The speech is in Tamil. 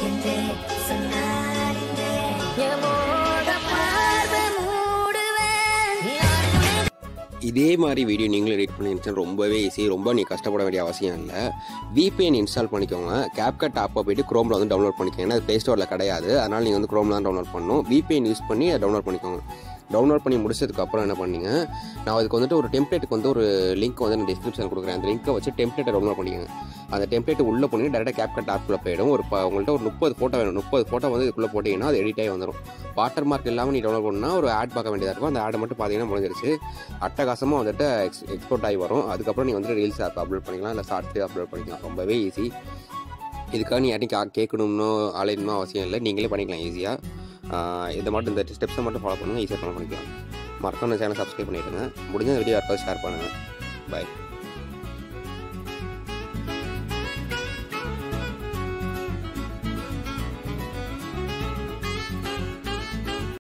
சொன்னாரிந்தே சொன்னாரிந்தே எமோட பார்வை மூடுவேன் யாருமே இதே மாதிரி வீடியோ நீங்களும் எடிட் பண்ணி இன்ஸ்டால் ரொம்பவே ஈஸி ரொம்ப நீ கஷ்டப்பட வேண்டிய அவசியம் இல்லை VPN இன்ஸ்டால் பண்ணிக்கோங்க கேப்கட் ஆப்பை போயிட்டு குரோமில் வந்து டவுன்லோட் பண்ணிக்கோங்க ஏன்னா ப்ளே ஸ்டோரில் கிடையாது அதனால் நீங்கள் வந்து குரோமில் தான் டவுன்லோட் பண்ணணும் VPN யூஸ் பண்ணி அதை டவுன்லோட் பண்ணிக்கோங்க டவுன்லோட் பண்ணி முடிச்சதுக்கு அப்புறம் என்ன பண்ணீங்க நான் அதுக்கு வந்துட்டு ஒரு டெம்ப்ளேட்டுக்கு வந்து ஒரு லிங்க் வந்து நான் டிஸ்கிரிப்ஷன் கொடுக்குறேன் அந்த லிங்கை வச்சு டெம்ப்ளேட்டை டவுன்லோட் பண்ணிக்கோங்க அந்த டெம்ப்ளேட் உள்ளே போனீங்க டேரெக்டாக கேப்கட் ஆப்குள்ளே போயிடும் ஒரு ப- உங்கள்கிட்ட ஒரு முப்பது ஃபோட்டோ வேணும் முப்பது ஃபோட்டோ வந்து இதுக்குள்ளே போட்டிங்கன்னா அது எடிட் ஆகி வந்துடும் வாட்டர் மார்க் இல்லாமல் நீ டவுன்லோட் பண்ணால் ஒரு ஆட் பார்க்க வேண்டியதாக இருக்கும் அந்த ஆடை மட்டும் பார்த்தீங்கன்னா முடிஞ்சிருச்சு அட்டகாசமாக வந்துட்டு எக்ஸ் எக்ஸ்போர்ட் ஆகி வரும் அதுக்கப்புறம் நீ வந்துட்டு ரீல்ஸ் ஆப் அப்லோட் பண்ணிக்கலாம் இல்லை ஷார்ட்ஸ் அப்லோட் பண்ணிக்கலாம் ரொம்பவே ஈஸி இதுக்காக நீ யார்ட்டையும் கா கேட்கணும்னோ அலையணுமோ அவசியம் இல்லை நீங்களே பண்ணிக்கலாம் ஈஸியாக இதை மட்டும் இந்த ஸ்டெப்ஸை மட்டும் ஃபாலோ பண்ணுங்கள் ஈஸியாக பண்ண பண்ணிக்கலாம் மறக்காம சேனல் சப்ஸ்கிரைப் பண்ணிவிடுங்க முடிஞ்ச வீடியோ யாருக்காவது ஷேர் பண்ணுங்கள் பை